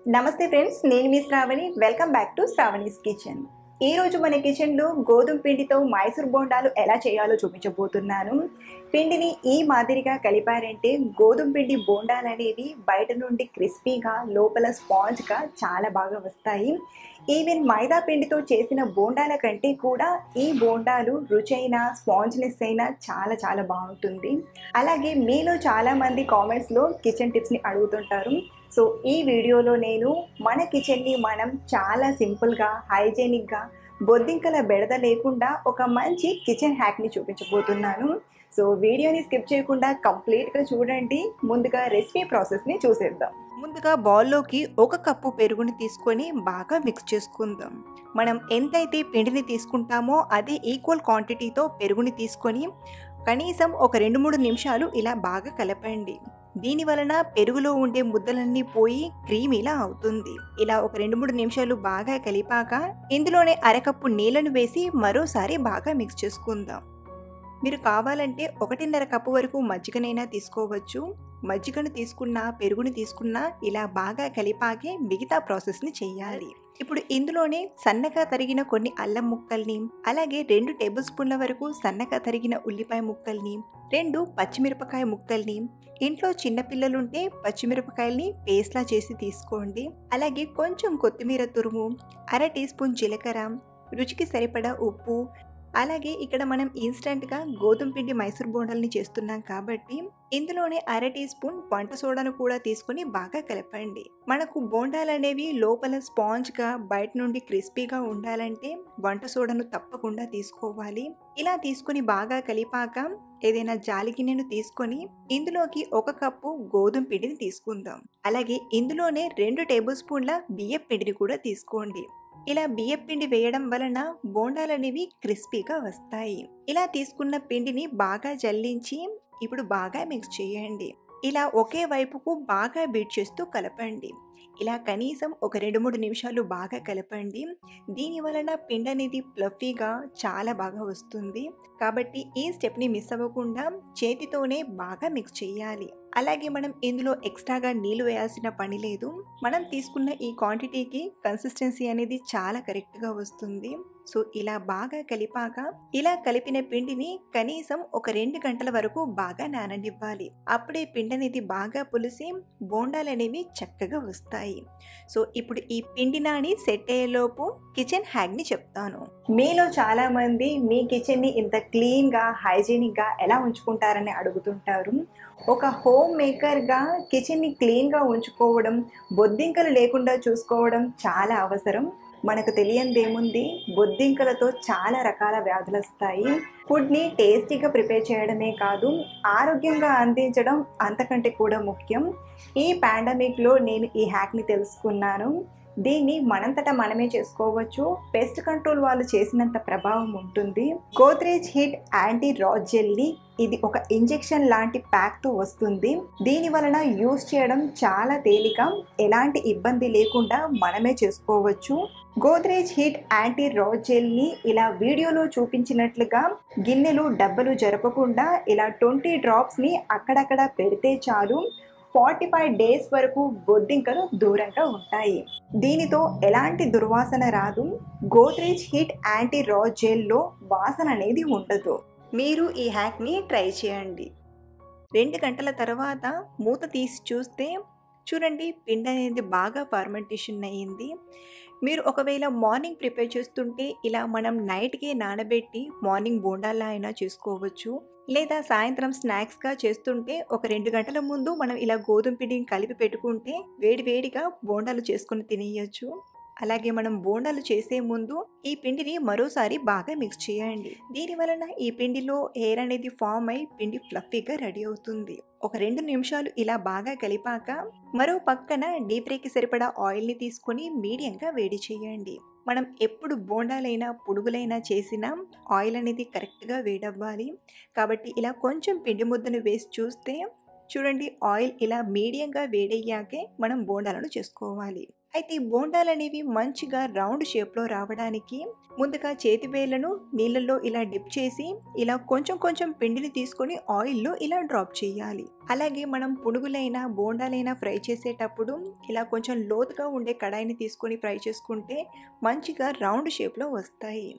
నమస్తే ఫ్రెండ్స్ నేను మీ Sravani welcome back to Sravani's kitchen ఈ రోజు మన కిచెన్లో గోధుమ పిండితో మైసూర్ బోండాలు ఎలా చేయాలో చూపించబోతున్నాను పిండిని ఈ మాదిరిగా కలిపారంటే గోధుమ పిండి బోండాలు అనేవి బయట నుండి క్రిస్పీగా లోపల స్పాంజ్గా చాలా బాగా వస్తాయి ఈవెన్ మైదా పిండితో చేసిన బోండాల కంటే కూడా ఈ బోండాలు రుచైన స్పాంజ్నెస్ అయినా చాలా చాలా బాగుంటుంది అలాగే మీలో చాలామంది కామెంట్స్లో కిచెన్ టిప్స్ని అడుగుతుంటారు సో ఈ వీడియోలో నేను మన కిచెన్ని మనం చాలా సింపుల్గా హైజీనిక్గా బొద్దింకల బెడద లేకుండా ఒక మంచి కిచెన్ హ్యాక్ని చూపించబోతున్నాను సో వీడియోని స్కిప్ చేయకుండా కంప్లీట్గా చూడండి ముందుగా రెసిపీ ప్రాసెస్ని చూసేద్దాం ముందుగా బౌల్లోకి ఒక కప్పు పెరుగుని తీసుకొని బాగా మిక్స్ చేసుకుందాం మనం ఎంతైతే పిండిని తీసుకుంటామో అదే ఈక్వల్ క్వాంటిటీతో పెరుగుని తీసుకొని కనీసం ఒక రెండు మూడు నిమిషాలు ఇలా బాగా కలపండి దీని వలన పెరుగులో ఉండే ముద్దలన్నీ పోయి క్రీమ్ ఇలా అవుతుంది ఇలా ఒక రెండు మూడు నిమిషాలు బాగా కలిపాక ఇందులోనే అరకప్పు నీళ్లను వేసి మరోసారి బాగా మిక్స్ చేసుకుందాం మీరు కావాలంటే ఒకటిన్నర కప్పు వరకు మజ్జిగనైనా తీసుకోవచ్చు మజ్జిగను తీసుకున్నా పెరుగుని తీసుకున్నా ఇలా బాగా కలిపాకే మిగతా ప్రాసెస్ని చేయాలి ఇప్పుడు ఇందులోనే సన్నగా తరిగిన కొన్ని అల్లం ముక్కల్ని అలాగే రెండు టేబుల్ స్పూన్ల వరకు సన్నగా తరిగిన ఉల్లిపాయ ముక్కల్ని రెండు పచ్చిమిరపకాయ ముక్కల్ని ఇంట్లో చిన్నపిల్లలుంటే పచ్చిమిరపకాయల్ని పేస్ట్లా చేసి తీసుకోండి అలాగే కొంచెం కొత్తిమీర తురుము అర టీ స్పూన్ జీలకర్ర రుచికి సరిపడా ఉప్పు అలాగే ఇక్కడ మనం ఇన్స్టెంట్గా గోధుమ పిండి మైసూర్ బోండాల్ని చేస్తున్నాం కాబట్టి ఇందులోనే అర టీ స్పూన్ వంట సోడాను కూడా తీసుకొని బాగా కలపండి మనకు బోండాలు అనేవి లోపల స్పాంజ్గా బయట నుండి క్రిస్పీగా ఉండాలంటే వంట సోడాను తప్పకుండా తీసుకోవాలి ఇలా తీసుకొని బాగా కలిపాక ఏదైనా జాలి గిన్నెను తీసుకొని ఇందులోకి ఒక కప్పు గోధుమ పిండిని తీసుకుందాం అలాగే ఇందులోనే రెండు టేబుల్ స్పూన్ల బియ్యం పిండిని కూడా తీసుకోండి ఇలా బియ్యం పిండి వేయడం వలన బోండాలు అనేవి క్రిస్పీగా వస్తాయి ఇలా తీసుకున్న పిండిని బాగా జల్లించి ఇప్పుడు బాగా మిక్స్ చేయండి ఇలా ఒకే వైపుకు బాగా బీట్ చేస్తూ కలపండి ఇలా కనీసం ఒక రెండు మూడు నిమిషాలు బాగా కలపండి దీని వలన పిండి అనేది ప్లఫీగా చాలా బాగా వస్తుంది కాబట్టి ఈ స్టెప్ని మిస్ అవ్వకుండా చేతితోనే బాగా మిక్స్ చేయాలి అలాగే మనం ఇందులో ఎక్స్ట్రాగా నీళ్ళు వేయాల్సిన పని లేదు మనం తీసుకున్న ఈ క్వాంటిటీకి కన్సిస్టెన్సీ అనేది చాలా కరెక్ట్గా వస్తుంది సో ఇలా బాగా కలిపాక ఇలా కలిపిన పిండిని కనీసం ఒక రెండు గంటల వరకు బాగా నాననివ్వాలి అప్పుడే పిండి అనేది బాగా పులిసి బోండాలు అనేవి చక్కగా వస్తాయి సో ఇప్పుడు ఈ పిండి నాని సెట్ అయ్యేలోపు కిచెన్ హ్యాక్ని చెప్తాను మీలో చాలా మంది మీ కిచెన్ని ఇంత క్లీన్గా హైజీనిక్గా ఎలా ఉంచుకుంటారని అడుగుతుంటారు ఒక హోమ్ మేకర్గా కిచెన్ని క్లీన్గా ఉంచుకోవడం బొద్దింకలు లేకుండా చూసుకోవడం చాలా అవసరం మనకు తెలియందేముంది బొద్దింకలతో చాలా రకాల వ్యాధులు వస్తాయి ఫుడ్ని టేస్టీగా ప్రిపేర్ చేయడమే కాదు ఆరోగ్యంగా అందించడం అంతకంటే కూడా ముఖ్యం ఈ పాండమిక్లో నేను ఈ హ్యాక్ని తెలుసుకున్నాను దీన్ని మనంతటా మనమే చేసుకోవచ్చు పెస్ట్ కంట్రోల్ వాళ్ళు చేసినంత ప్రభావం ఉంటుంది Godrej hit anti roach jelly ఇది ఒక ఇంజెక్షన్ లాంటి ప్యాక్తో వస్తుంది దీని వలన యూస్ చేయడం చాలా తేలిక ఎలాంటి ఇబ్బంది లేకుండా మనమే చేసుకోవచ్చు గోద్రేజ్ హిట్ యాంటీ రాజ్ జెల్ని ఇలా వీడియోలో చూపించినట్లుగా గిన్నెలు డబ్బలు జరపకుండా ఇలా ట్వంటీ డ్రాప్స్ని అక్కడక్కడ పెడితే చాలు ఫార్టీ ఫైవ్ డేస్ వరకు బొద్దింకలు దూరంగా ఉంటాయి దీనితో ఎలాంటి దుర్వాసన రాదు గోద్రేజ్ హిట్ యాంటీ రా జెల్లో వాసన అనేది ఉండదు మీరు ఈ హ్యాక్ని ట్రై చేయండి రెండు గంటల తర్వాత మూత తీసి చూస్తే చూడండి పిండి అనేది బాగా ఫార్మెంటేషన్ అయ్యింది మీరు ఒకవేళ మార్నింగ్ ప్రిపేర్ చేస్తుంటే ఇలా మనం నైట్కే నానబెట్టి మార్నింగ్ బోండాలా అయినా చేసుకోవచ్చు లేదా సాయంత్రం స్నాక్స్గా చేస్తుంటే ఒక రెండు గంటల ముందు మనం ఇలా గోధుమ పిండిని కలిపి పెట్టుకుంటే వేడి వేడిగా బోండాలు చేసుకుని తినేయచ్చు అలాగే మనం బోండాలు చేసే ముందు ఈ పిండిని మరోసారి బాగా మిక్స్ చేయండి దీని వలన ఈ పిండిలో ఎయిర్ అనేది ఫామ్ అయి పిండి ఫ్లఫీగా రెడీ అవుతుంది ఒక రెండు నిమిషాలు ఇలా బాగా కలిపాక మరో పక్కన డీప్ ఫ్రైకి సరిపడా ఆయిల్ని తీసుకొని మీడియంగా వేడి చేయండి మనం ఎప్పుడు బోండాలైనా పునుగులైనా చేసినా ఆయిల్ అనేది కరెక్ట్గా వేడవ్వాలి కాబట్టి ఇలా కొంచెం పిండి ముద్దను వేసి చూస్తే చూడండి ఆయిల్ ఇలా మీడియంగా వేడయ్యాకే మనం బోండాలను చేసుకోవాలి అయితే ఈ బోండాలు అనేవి మంచిగా రౌండ్ షేప్లో రావడానికి ముందుగా చేతి వేళ్లను నీళ్ళల్లో ఇలా డిప్ చేసి ఇలా కొంచెం కొంచెం పిండిని తీసుకొని ఆయిల్లో ఇలా డ్రాప్ చేయాలి అలాగే మనం పునుగులైనా బోండాలైనా ఫ్రై చేసేటప్పుడు ఇలా కొంచెం లోతుగా ఉండే కడాయిని తీసుకొని ఫ్రై చేసుకుంటే మంచిగా రౌండ్ షేప్లో వస్తాయి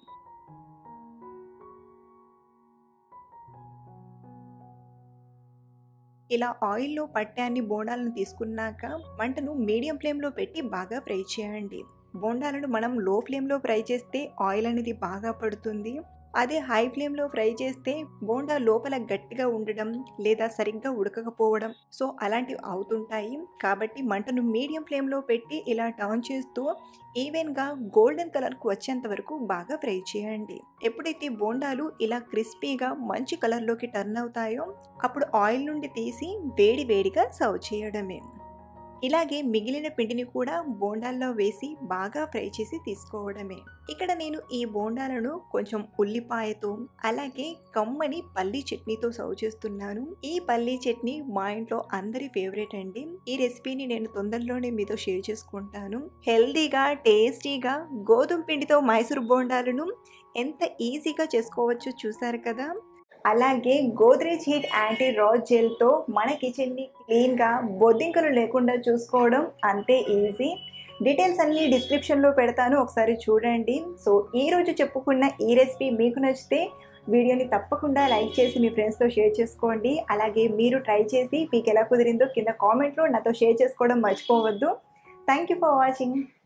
ఇలా ఆయిల్లో పట్టాన్ని బోండాలను తీసుకున్నాక మంటను మీడియం ఫ్లేమ్లో పెట్టి బాగా ఫ్రై చేయండి బోండాలను మనం లో ఫ్లేమ్లో ఫ్రై చేస్తే ఆయిల్ అనేది బాగా పడుతుంది అదే హై ఫ్లేమ్లో ఫ్రై చేస్తే బోండా లోపల గట్టిగా ఉండడం లేదా సరిగ్గా ఉడకకపోవడం సో అలాంటివి అవుతుంటాయి కాబట్టి మంటను మీడియం ఫ్లేమ్లో పెట్టి ఇలా టర్న్ చేస్తూ ఈవెన్గా గోల్డెన్ కలర్కు వచ్చేంత వరకు బాగా ఫ్రై చేయండి ఎప్పుడైతే బోండాలు ఇలా క్రిస్పీగా మంచి కలర్లోకి టర్న్ అవుతాయో అప్పుడు ఆయిల్ నుండి తీసి వేడి వేడిగా సర్వ్ చేయడమే ఇలాగే మిగిలిన పిండిని కూడా బోండాల్లో వేసి బాగా ఫ్రై చేసి తీసుకోవడమే ఇక్కడ నేను ఈ బోండాలను కొంచెం ఉల్లిపాయతో అలాగే కమ్మని పల్లీ చట్నీతో సర్వ్ చేస్తున్నాను ఈ పల్లీ చట్నీ మా ఇంట్లో అందరి ఫేవరెట్ అండి ఈ రెసిపీని నేను తొందరలోనే మీతో షేర్ చేసుకుంటాను హెల్దీగా టేస్టీగా గోధుమ పిండితో మైసూర్ బోండాలను ఎంత ఈజీగా చేసుకోవచ్చో చూసారు కదా అలాగే గోద్రేజ్ హీట్ యాంటీ రాజ్ జెల్తో మన కిచెన్ని క్లీన్గా బొద్దింకలు లేకుండా చూసుకోవడం అంతే ఈజీ డీటెయిల్స్ అన్నీ డిస్క్రిప్షన్లో పెడతాను ఒకసారి చూడండి సో ఈరోజు చెప్పుకున్న ఈ రెసిపీ మీకు నచ్చితే వీడియోని తప్పకుండా లైక్ చేసి మీ ఫ్రెండ్స్తో షేర్ చేసుకోండి అలాగే మీరు ట్రై చేసి మీకు ఎలా కుదిరిందో కింద కామెంట్లో నాతో షేర్ చేసుకోవడం మర్చిపోవద్దు థ్యాంక్ యూ ఫర్ వాచింగ్